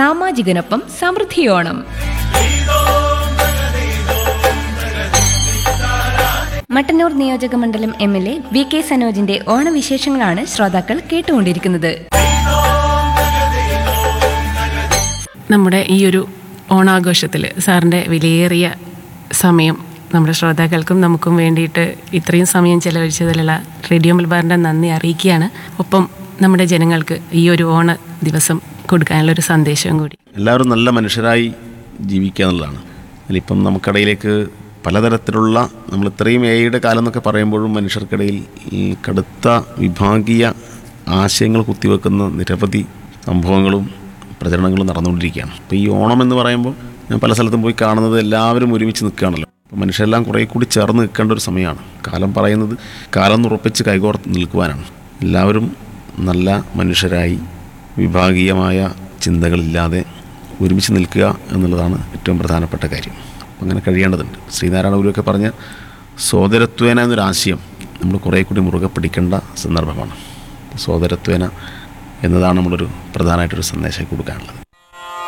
സാമാജികനൊപ്പം സമൃദ്ധിയോണം മട്ടന്നൂർ നിയോജക മണ്ഡലം M L A V K സനോജിന്റെ ഓണവിശേഷങ്ങളാണ് ശ്രോതാക്കൾ കേട്ടുകൊണ്ടിരിക്കുന്നത് നമ്മുടെ ഈ ഒരു ഓണാഘോഷത്തിൽ സാറിൻ്റെ വിലയേറിയ സമയം നമ്മുടെ ശ്രോതാക്കൾക്കും നമുക്കും വേണ്ടിയിട്ട് ഇത്രയും സമയം ചെലവഴിച്ചതിലുള്ള റേഡിയോ മലബാറിൻ്റെ നന്ദി അറിയിക്കുകയാണ് ഒപ്പം നമ്മുടെ ജനങ്ങൾക്ക് ഈ ഒരു ഓണ ദിവസം കൊടുക്കാനുള്ളൊരു സന്ദേശവും കൂടി എല്ലാവരും നല്ല മനുഷ്യരായി ജീവിക്കുക എന്നുള്ളതാണ് അതിലിപ്പം നമുക്കിടയിലേക്ക് പലതരത്തിലുള്ള നമ്മൾ ഇത്രയും എയുടെ കാലം എന്നൊക്കെ പറയുമ്പോഴും മനുഷ്യർക്കിടയിൽ ഈ കടുത്ത വിഭാഗീയ ആശയങ്ങൾ കുത്തിവെക്കുന്ന നിരവധി സംഭവങ്ങളും പ്രചരണങ്ങളും നടന്നുകൊണ്ടിരിക്കുകയാണ് അപ്പോൾ ഈ ഓണം എന്ന് പറയുമ്പോൾ ഞാൻ പല സ്ഥലത്തും പോയി കാണുന്നത് എല്ലാവരും ഒരുമിച്ച് നിൽക്കുകയാണല്ലോ അപ്പോൾ മനുഷ്യരെല്ലാം കുറേ കൂടി ചേർന്ന് നിൽക്കേണ്ട ഒരു സമയമാണ് കാലം പറയുന്നത് കാലം ഉറപ്പിച്ച് കൈകോർത്ത് നിൽക്കുവാനാണ് എല്ലാവരും നല്ല മനുഷ്യരായി വിഭാഗീയമായ ചിന്തകളില്ലാതെ ഒരുമിച്ച് നിൽക്കുക എന്നുള്ളതാണ് ഏറ്റവും പ്രധാനപ്പെട്ട കാര്യം അപ്പം അങ്ങനെ കഴിയേണ്ടതുണ്ട് ശ്രീനാരായണ ഗുരുവൊക്കെ പറഞ്ഞ സോദരത്വേന എന്നൊരാശയം നമ്മൾ കുറേ കൂടി മുറുകെ പിടിക്കേണ്ട സന്ദർഭമാണ് സോദരത്വേന എന്നതാണ് നമ്മളൊരു പ്രധാനമായിട്ടൊരു സന്ദേശം കൊടുക്കാനുള്ളത്